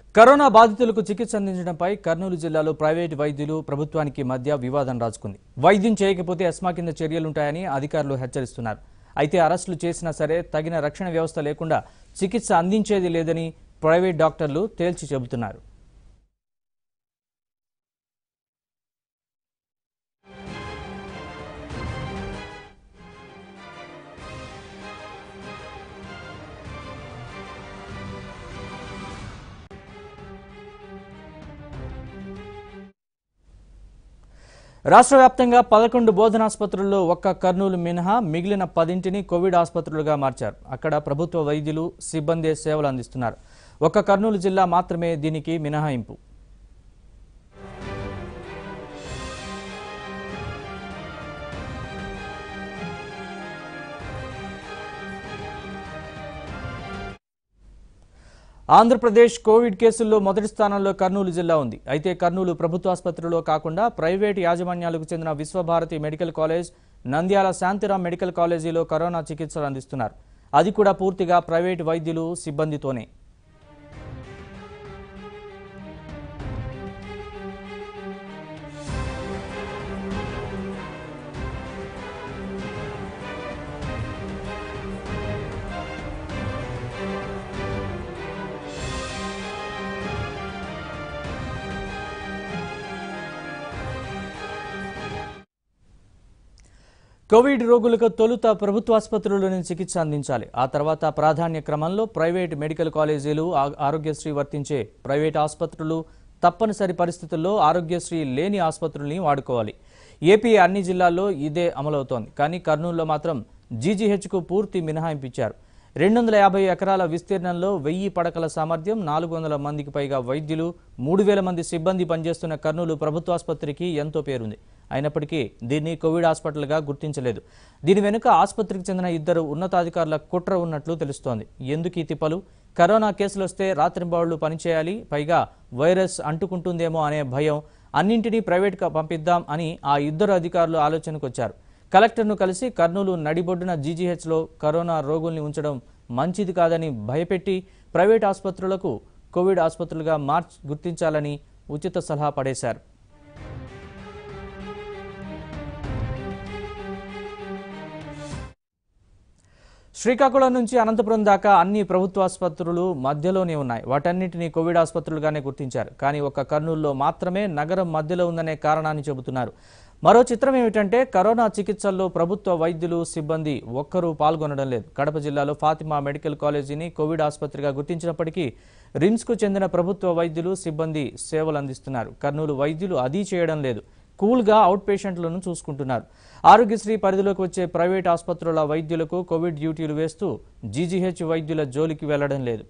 Corona బాధితులకు చికిత్స అందించడంపై కర్నూలు జిల్లాలో ప్రైవేటు వైద్యులు ప్రభుత్వానికి మధ్య వివాదం రాజుకుంది వైద్యం చేయకపోతే ఎస్మా కింద చర్యలుంటాయని అధికారులు హెచ్చరిస్తున్నారు అయితే అరెస్టులు చేసినా సరే తగిన రక్షణ వ్యవస్థ లేకుండా చికిత్స అందించేది లేదని ప్రైవేట్ డాక్టర్లు తేల్చి చెబుతున్నారు రాష్ట్ర వ్యాప్తంగా పదకొండు బోధనాసుపత్రుల్లో ఒక్క కర్నూలు మినహా మిగిలిన పదింటిని కోవిడ్ ఆసుపత్రులుగా మార్చారు అక్కడ ప్రభుత్వ వైద్యులు సిబ్బంది సేవలు అందిస్తున్నారు ఒక్క కర్నూలు జిల్లా మాత్రమే దీనికి మినహాయింపు ఆంధ్రప్రదేశ్ కోవిడ్ కేసుల్లో మొదటి స్థానంలో కర్నూలు జిల్లా ఉంది అయితే కర్నూలు ప్రభుత్వ ఆసుపత్రిలో కాకుండా ప్రైవేట్ యాజమాన్యాలకు చెందిన Vishwabharati medical college Nandyal Shantiram medical కాలేజీలో కరోనా చికిత్సలు అందిస్తున్నారు అది కూడా పూర్తిగా ప్రైవేట్ వైద్యులు సిబ్బందితోనే కోవిడ్ రోగులకు తొలుత ప్రభుత్వ ఆసుపత్రుల్లోనే చికిత్స అందించాలి ఆ తర్వాత ప్రాధాన్య క్రమంలో ప్రైవేట్ మెడికల్ కాలేజీలు ఆ- ఆరోగ్యశ్రీ వర్తించే ప్రైవేట్ ఆసుపత్రులు తప్పనిసరి పరిస్థితుల్లో ఆరోగ్యశ్రీ లేని ఆసుపత్రుల్ని వాడుకోవాలి ఏపీ అన్ని జిల్లాల్లో ఇదే అమలవుతోంది కానీ కర్నూలులో మాత్రం జీజీహెచ్కు పూర్తి మినహాయింపు ఇచ్చారు రెండు వందల యాభై ఎకరాల విస్తీర్ణంలో వెయ్యి పడకల సామర్థ్యం నాలుగు వందల మందికి పైగా వైద్యులు మూడు వేల మంది సిబ్బంది పనిచేస్తున్న కర్నూలు ప్రభుత్వ ఆసుపత్రికి ఎంతో పేరుంది అయినప్పటికీ దీన్ని కోవిడ్ హాస్పిటల్గా గుర్తించలేదు దీని వెనుక ఆసుపత్రికి చెందిన ఇద్దరు ఉన్నతాధికారుల కుట్ర ఉన్నట్లు తెలుస్తోంది ఎందుకు ఈ తిప్పలు కరోనా కేసులు వస్తే రాత్రింబావుళ్లు పనిచేయాలి పైగా వైరస్ అంటుకుంటుందేమో అనే భయం అన్నింటినీ ప్రైవేట్గా పంపిద్దాం అని ఆ ఇద్దరు అధికారులు ఆలోచనకు వచ్చారు కలెక్టర్ను కలిసి కర్నూలు నడిబొడ్డున జీజీహెచ్లో కరోనా రోగుల్ని ఉంచడం మంచిది కాదని భయపెట్టి ప్రైవేట్ ఆసుపత్రులకు కోవిడ్ ఆసుపత్రులుగా మార్చి గుర్తించాలని ఉచిత సలహా పడేశారు శ్రీకాకుళం నుంచి అనంతపురం దాకా అన్ని ప్రభుత్వ ఆసుపత్రులు మధ్యలోనే ఉన్నాయి వాటన్నిటినీ కోవిడ్ ఆసుపత్రులుగానే గుర్తించారు కానీ ఒక్క కర్నూలులో మాత్రమే నగరం మధ్యలో ఉందనే కారణాన్ని చెబుతున్నారు మరో చిత్రం ఏమిటంటే కరోనా చికిత్సల్లో ప్రభుత్వ వైద్యులు సిబ్బంది ఒక్కరూ పాల్గొనడం లేదు కడప జిల్లాలో ఫాతిమా మెడికల్ కాలేజీని కోవిడ్ ఆసుపత్రిగా గుర్తించినప్పటికీ రిమ్స్కు చెందిన ప్రభుత్వ వైద్యులు సిబ్బంది సేవలు అందిస్తున్నారు కర్నూలు వైద్యులు అది చేయడం లేదు కూల్గా అవుట్ పేషెంట్లను చూసుకుంటున్నారు ఆరోగ్యశ్రీ పరిధిలోకి వచ్చే ప్రైవేట్ ఆసుపత్రుల వైద్యులకు కోవిడ్ డ్యూటీలు వేస్తూ జీజీహెచ్ వైద్యుల జోలికి వెళ్లడం లేదు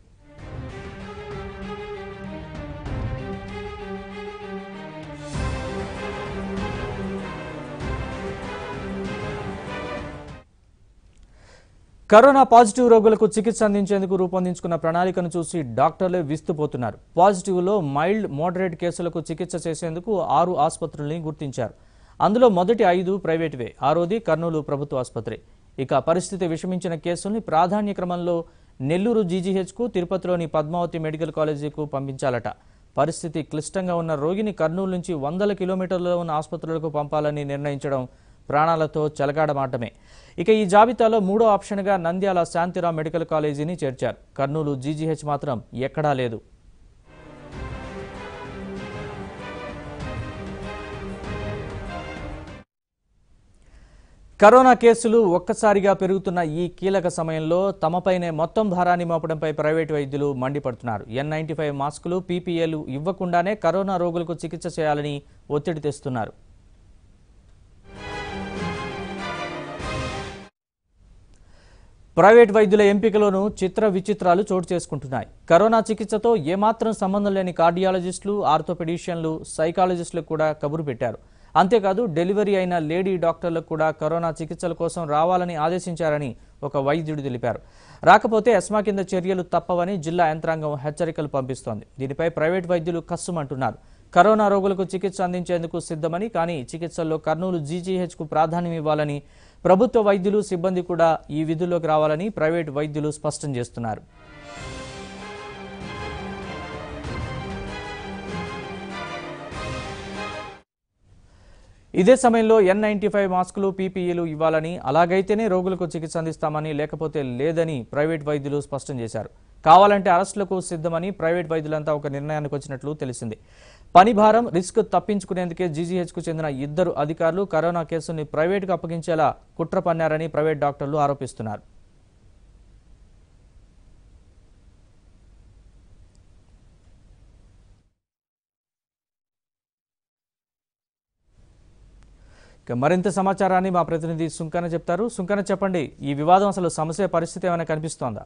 కరోనా పాజిటివ్ రోగులకు చికిత్స అందించేందుకు రూపొందించుకున్న ప్రణాళికను చూసి డాక్టర్లే విస్తుపోతున్నారు పాజిటివ్లో మైల్డ్ మోడరేట్ కేసులకు చికిత్స చేసేందుకు ఆరు ఆసుపత్రుల్ని గుర్తించారు అందులో మొదటి ఐదు ప్రైవేటువే ఆరోది కర్నూలు ప్రభుత్వ ఆసుపత్రి ఇక పరిస్థితి విషమించిన కేసుల్ని ప్రాధాన్య క్రమంలో నెల్లూరు జీజీహెచ్కు తిరుపతిలోని పద్మావతి మెడికల్ కాలేజీకు పంపించాలట పరిస్థితి క్లిష్టంగా ఉన్న రోగిని కర్నూలు నుంచి వందల కిలోమీటర్లలో ఉన్న ఆసుపత్రులకు పంపాలని నిర్ణయించడం ప్రాణాలతో చెలగాడమాటమే ఇక ఈ జాబితాలో మూడో ఆప్షన్గా నంద్యాల శాంతిరామ్ మెడికల్ కాలేజీని చేర్చారు కర్నూలు జీజీహెచ్ మాత్రం ఎక్కడా లేదు కరోనా కేసులు ఒక్కసారిగా పెరుగుతున్న ఈ కీలక సమయంలో తమపైనే మొత్తం భారాన్ని మోపడంపై ప్రైవేటు వైద్యులు మండిపడుతున్నారు ఎన్ నైన్టీ ఫైవ్ మాస్కులు పీపీఏలు ఇవ్వకుండానే కరోనా రోగులకు చికిత్స చేయాలని ఒత్తిడి తెస్తున్నారు ప్రైవేట్ వైద్యుల ఎంపికలోనూ చిత్ర విచిత్రాలు చోటు చేసుకుంటున్నాయి కరోనా చికిత్సతో ఏమాత్రం సంబంధం లేని కార్డియాలజిస్టులు ఆర్థోపెడిషియన్లు సైకాలజిస్టులకు కూడా కబురు పెట్టారు అంతేకాదు డెలివరీ అయిన లేడీ డాక్టర్లకు కూడా కరోనా చికిత్సల కోసం రావాలని ఆదేశించారని ఒక వైద్యుడు తెలిపారు రాకపోతే ఎస్మా కింద చర్యలు తప్పవని జిల్లా యంత్రాంగం హెచ్చరికలు పంపిస్తోంది దీనిపై ప్రైవేట్ వైద్యులు కస్సుమంటున్నారు కరోనా రోగులకు చికిత్స అందించేందుకు సిద్ధమని కానీ చికిత్సల్లో కర్నూలు జీజీహెచ్కు ప్రాధాన్యం ఇవ్వాలని ప్రభుత్వ వైద్యులు సిబ్బంది కూడా ఈ విధుల్లోకి రావాలని ప్రైవేట్ వైద్యులు స్పష్టం చేస్తున్నారు ఇదే సమయంలో ఎన్ నైన్టీ ఫైవ్ మాస్కులు పీపీఈలు ఇవ్వాలని అలాగైతేనే రోగులకు చికిత్స అందిస్తామని లేకపోతే లేదని ప్రైవేట్ వైద్యులు స్పష్టం చేశారు కావాలంటే అరెస్టులకు సిద్ధమని ప్రైవేట్ వైద్యులంతా ఒక నిర్ణయానికి వచ్చినట్లు తెలిసింది పని భారం రిస్క్ తప్పించుకునేందుకే జీజీహెచ్కు చెందిన ఇద్దరు అధికారులు కరోనా కేసుని ప్రైవేటుకు అప్పగించేలా కుట్ర పన్నారని ప్రైవేట్ డాక్టర్లు ఆరోపిస్తున్నారు ఇక మరింత సమాచారాన్ని మా ప్రతినిధి సుంకన చెప్తారు సుంకన చెప్పండి ఈ వివాదం అసలు సమస్య పరిస్థితి ఏమైనా కనిపిస్తోందా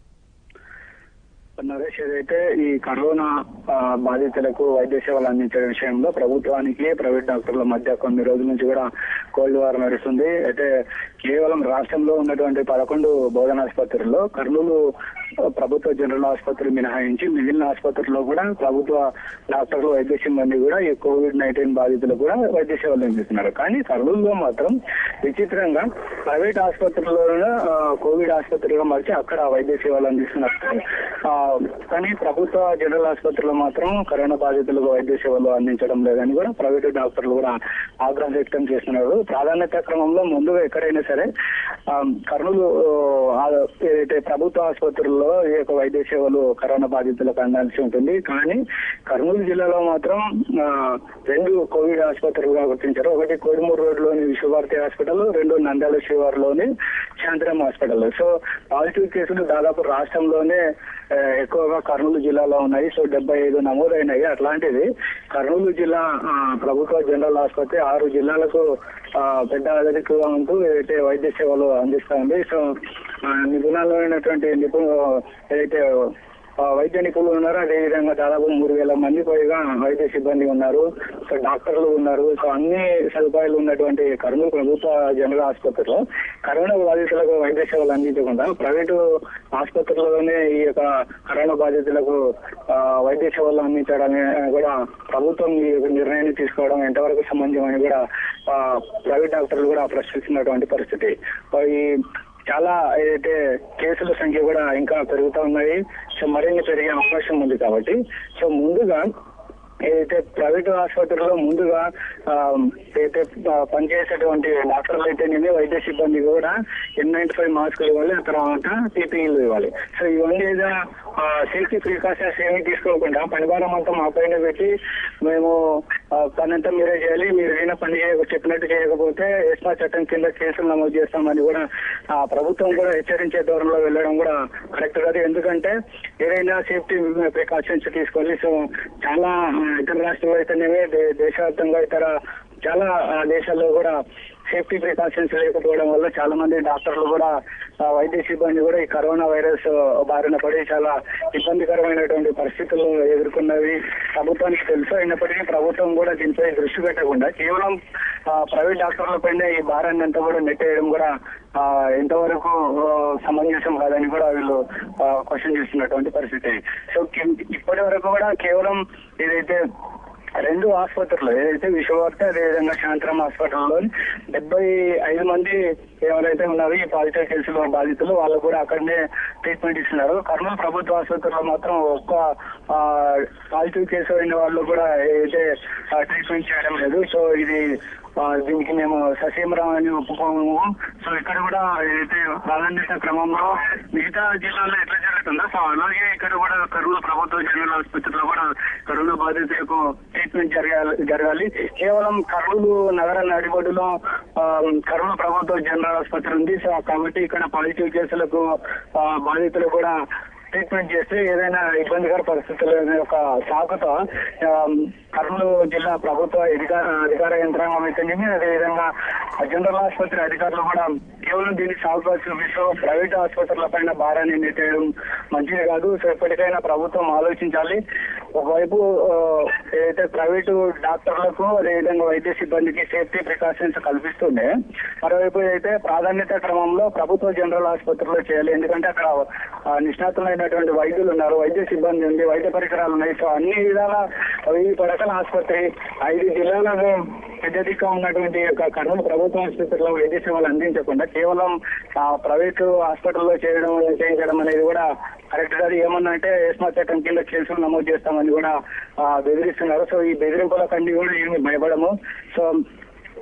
నరేష్ ఏదైతే ఈ కరోనా ఆ, బాధితులకు వైద్య సేవలు అందించే విషయంలో ప్రభుత్వానికి ప్రైవేట్ డాక్టర్ల మధ్య కొన్ని రోజుల నుంచి కూడా కోల్డ్ వార్ నడుస్తుంది అయితే కేవలం రాష్ట్రంలో ఉన్నటువంటి పదకొండు బోధనాసుపత్రుల్లో కర్నూలు ఆ, ప్రభుత్వ జనరల్ ఆసుపత్రి మినహాయించి మిగిలిన ఆసుపత్రుల్లో కూడా ప్రభుత్వ డాక్టర్లు వైద్య సిబ్బంది కూడా ఈ కోవిడ్ నైన్టీన్ బాధితులకు కూడా వైద్య సేవలు అందిస్తున్నారు కానీ కర్నూలులో మాత్రం విచిత్రంగా ప్రైవేట్ ఆసుపత్రుల్లోనే ఆ, కోవిడ్ ఆసుపత్రిగా మార్చి అక్కడ వైద్య సేవలు అందిస్తున్నారు ఆ, కానీ ప్రభుత్వ జనరల్ ఆసుపత్రిలో మాత్రం కరోనా బాధితులకు వైద్య సేవలు అందించడం లేదని కూడా ప్రైవేట్ డాక్టర్లు కూడా ఆగ్రహం వ్యక్తం చేస్తున్నారు ప్రాధాన్యత క్రమంలో ముందుగా ఎక్కడైనా సరే ఆ, కర్నూలు ఆ, ఏదైతే ప్రభుత్వ ఆసుపత్రుల్లో ఈ యొక్క వైద్య సేవలు కరోనా బాధితులకు అందాల్సి ఉంటుంది కానీ కర్నూలు జిల్లాలో మాత్రం ఆ, రెండు కోవిడ్ ఆసుపత్రులుగా గుర్తించారు ఒకటి కోడిమూరు రోడ్లోని విశ్వభారతి హాస్పిటల్ రెండు నంద్యాల శివార్లోని శాంతిరామ్ హాస్పిటల్ సో పాజిటివ్ కేసులు దాదాపు రాష్ట్రంలోనే ఆ, ఎక్కువగా కర్నూలు జిల్లాలో ఉన్నాయి సో డెబ్బై ఐదు నమోదైనాయి అట్లాంటిది కర్నూలు జిల్లా ఆ, ప్రభుత్వ జనరల్ ఆసుపత్రి ఆరు జిల్లాలకు ఆ, పెద్ద అధికంగా ఉంటూ ఏదైతే వైద్య సేవలు అందిస్తా ఉంది సో ఆ, నిపుణులైనటువంటి నిపుణు ఏదైతే ఆ, వైద్య నిపుణులు ఉన్నారు అదేవిధంగా దాదాపు మూడు వేల మంది పైగా వైద్య సిబ్బంది ఉన్నారు సో డాక్టర్లు ఉన్నారు సో అన్ని సదుపాయాలు ఉన్నటువంటి కర్నూలు ప్రభుత్వ జనరల్ ఆసుపత్రిలో కరోనా బాధితులకు వైద్య సేవలు అందించకుండా ప్రైవేటు ఆసుపత్రుల్లోనే ఈ యొక్క కరోనా బాధితులకు ఆ, వైద్య సేవలు అందించడాన్ని కూడా ప్రభుత్వం ఈ యొక్క నిర్ణయాన్ని తీసుకోవడం ఎంతవరకు సమంజసం అని కూడా ఆ, ప్రైవేట్ డాక్టర్లు కూడా ప్రశ్నిస్తున్నటువంటి పరిస్థితి ఆ, ఈ చాలా ఏదైతే కేసుల సంఖ్య కూడా ఇంకా పెరుగుతూ ఉన్నాయి సో మరిన్ని పెరిగే అవకాశం ఉంది కాబట్టి సో ముందుగా ఏదైతే ప్రైవేట్ ఆసుపత్రిలో ముందుగా ఆ, ఏదైతే ఆ, పనిచేసేటువంటి డాక్టర్లు అయితేనేమి వైద్య సిబ్బంది కూడా ఎన్ నైన్టీ ఫైవ్ మాస్కులు ఇవ్వాలి ఆ తర్వాత పీపీఈలు ఇవ్వాలి సో ఇవన్నీ ఏదో సేఫ్టీ ప్రికాషన్స్ ఏమీ తీసుకోకుండా పనిభారం అంతా మా పైన పెట్టి మేము ఆ, పని అంతా మీరే చేయాలి మీరు ఏదైనా పని చేయ చెప్పినట్టు చేయకపోతే ఎస్మా చట్టం కింద కేసులు నమోదు చేస్తామని కూడా ఆ ప్రభుత్వం కూడా హెచ్చరించే ధోరణిలో వెళ్ళడం కూడా కరెక్ట్ కాదు ఎందుకంటే ఏదైనా సేఫ్టీ ప్రికాషన్స్ తీసుకోవాలి సో చాలా ఆ, ఇతర రాష్ట్రాల్లో అయితేనేమి దే- దేశవ్యాప్తంగా ఇతర చాలా ఆ, దేశాల్లో కూడా సేఫ్టీ ప్రికాషన్స్ లేకపోవడం వల్ల చాలా మంది డాక్టర్లు కూడా ఆ, వైద్య సిబ్బంది కూడా ఈ కరోనా వైరస్ బారిన పడి చాలా ఇబ్బందికరమైనటువంటి పరిస్థితులు ఎదుర్కొన్నవి ప్రభుత్వానికి తెలుసు అయినప్పటికీ ప్రభుత్వం కూడా దీనిపై దృష్టి పెట్టకుండా కేవలం ఆ, ప్రైవేట్ డాక్టర్లపైనే ఈ భారాన్ని అంతా కూడా నెట్టేయడం కూడా ఆ, ఎంతవరకు ఆ, సమంజసం కాదని కూడా వీళ్ళు క్వశ్చన్ చేస్తున్నటువంటి పరిస్థితి సో కి- ఇప్పటి వరకు కూడా కేవలం ఏదైతే రెండు ఆసుపత్రులు ఏదైతే విశ్వవార్త అదేవిధంగా శాంతరామ్ హాస్పిటల్లో డెబ్బై ఐదు మంది ఎవరైతే ఉన్నారో ఈ పాజిటివ్ కేసులో బాధితులు వాళ్ళు కూడా అక్కడనే ట్రీట్మెంట్ ఇస్తున్నారు కర్నూలు ప్రభుత్వ ఆసుపత్రిలో మాత్రం ఒక్క ఆ, పాజిటివ్ కేసు అయిన వాళ్ళు కూడా ఏదైతే ఆ, ట్రీట్మెంట్ చేయడం లేదు సో ఇది ఆ, దీనికి మేము ససీమరావు అని ఒప్పుకోము సో ఇక్కడ కూడా ఏదైతే ప్రాధాన్యత క్రమంలో మిగతా జిల్లాల్లో ఎట్లా జరుగుతుందో సో అలాగే ఇక్కడ కూడా కర్నూలు ప్రభుత్వ జనరల్ ఆసుపత్రిలో కూడా కరోనా బాధితులకు ట్రీట్మెంట్ జరగాలి జరగాలి కేవలం కర్నూలు నగర నడిబొడ్డులో ఆ, కర్నూలు ప్రభుత్వ జనరల్ ఆసుపత్రి ఉంది సో కాబట్టి ఇక్కడ పాజిటివ్ కేసులకు ఆ, బాధితులు కూడా ట్రీట్మెంట్ చేస్తే ఏదైనా ఇబ్బందికర పరిస్థితులు అనే ఒక సాకుతో ఆ, కర్నూలు జిల్లా ప్రభుత్వ అధికార అధికార యంత్రాంగం అయితేనేమి అదేవిధంగా జనరల్ ఆసుపత్రి అధికారులు కూడా కేవలం దీన్ని సాగుగా చూపిస్తూ ప్రైవేట్ ఆసుపత్రుల పైన భారాన్ని నెట్టేయడం మంచిది కాదు సో ఎప్పటికైనా ప్రభుత్వం ఆలోచించాలి ఒకవైపు ఆ, ఏదైతే ప్రైవేటు డాక్టర్లకు అదేవిధంగా వైద్య సిబ్బందికి సేఫ్టీ ప్రికాషన్స్ కల్పిస్తుండే మరోవైపు అయితే ప్రాధాన్యత క్రమంలో ప్రభుత్వ జనరల్ ఆసుపత్రిలో చేయాలి ఎందుకంటే అక్కడ ఆ, నిష్ణాతులైనటువంటి వైద్యులు ఉన్నారు వైద్య సిబ్బంది ఉంది వైద్య పరికరాలు ఉన్నాయి సో అన్ని విధాల వెయ్యి పడకల ఆసుపత్రి ఐదు జిల్లాలకు పెద్ద దిక్కు ఉన్నటువంటి ఈ యొక్క కర్నూలు ప్రభుత్వ ఆసుపత్రిలో వైద్య సేవలు అందించకుండా కేవలం ఆ, ప్రైవేటు హాస్పిటల్లో చేయడం చేయించడం అనేది కూడా కరెక్ట్ కాదు ఏమన్నా అంటే ఎస్మా చట్టం కింద కేసులు నమోదు చేస్తామని కూడా ఆ, బెదిరిస్తున్నారు సో ఈ బెదిరింపుల కండి కూడా ఏమి భయపడము సో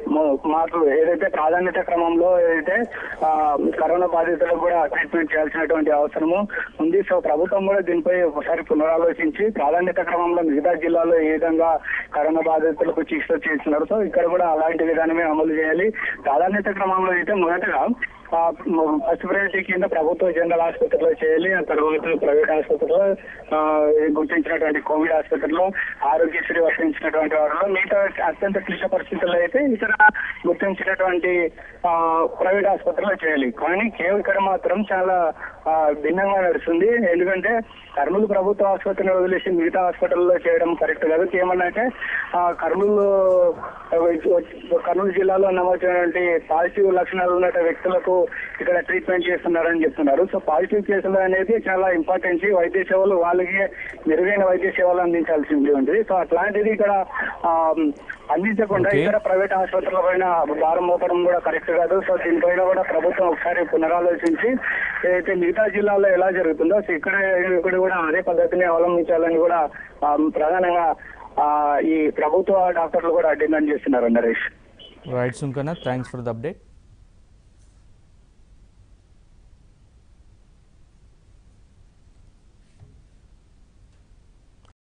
మ- మాకు ఏదైతే ప్రాధాన్యత క్రమంలో ఏదైతే ఆ, కరోనా బాధితులకు కూడా ట్రీట్మెంట్ చేయాల్సినటువంటి అవసరము ఉంది సో ప్రభుత్వం కూడా దీనిపై ఒకసారి పునరాలోచించి ప్రాధాన్యత క్రమంలో మిగతా జిల్లాలో ఏ విధంగా కరోనా బాధితులకు చికిత్స చేస్తున్నారు సో ఇక్కడ కూడా అలాంటి విధానమే అమలు చేయాలి ప్రాధాన్యత క్రమంలో అయితే మొదటగా ఆ, మ- ఫస్ట్ ప్రయారిటీ కింద ప్రభుత్వ జనరల్ ఆసుపత్రిలో చేయాలి ఆ తర్వాత ప్రైవేట్ ఆసుపత్రిలో ఆ, గుర్తించినటువంటి కోవిడ్ ఆసుపత్రిలో ఆరోగ్యశ్రీ వర్తించినటువంటి వారిలో మిగతా అత్యంత క్లిష్ట పరిస్థితుల్లో అయితే ఇతర గుర్తించినటువంటి ఆ, ప్రైవేట్ ఆసుపత్రిలో చేయాలి కానీ కేవలం ఇక్కడ మాత్రం చాలా ఆ, భిన్నంగా నడుస్తుంది ఎందుకంటే కర్నూలు ప్రభుత్వ ఆసుపత్రిని వదిలేసి మిగతా హాస్పిటల్లో చేయడం కరెక్ట్ కాదు ఏమన్నంటే ఆ, కర్నూలు కర్నూలు జిల్లాలో నమోదైనటువంటి పాజిటివ్ లక్షణాలు ఉన్న వ్యక్తులకు ఇక్కడ ట్రీట్మెంట్ చేస్తున్నారని చెప్తున్నారు సో పాజిటివ్ కేసులు అనేది చాలా ఇంపార్టెంట్ వైద్య సేవలు వాళ్ళకి మెరుగైన వైద్య సేవలు అందించాల్సింది ఉంటుంది సో అట్లాంటిది ఇక్కడ ఆ, అందించకుండా Okay. ఇతర ప్రైవేట్ ఆసుపత్రుల పైన భారం మోపడం కూడా కరెక్ట్ కాదు సో దీనిపైన కూడా ప్రభుత్వం ఒకసారి పునరాలోచించి ఏదైతే మిగతా జిల్లాలో ఎలా జరుగుతుందో సో ఇక్కడ ఇక్కడ కూడా అదే పద్ధతిని అవలంబించాలని కూడా ఆ, ప్రధానంగా ఆ, ఈ ప్రభుత్వ డాక్టర్లు కూడా డిమాండ్ చేస్తున్నారు Naresh right Sunkanna thanks for the update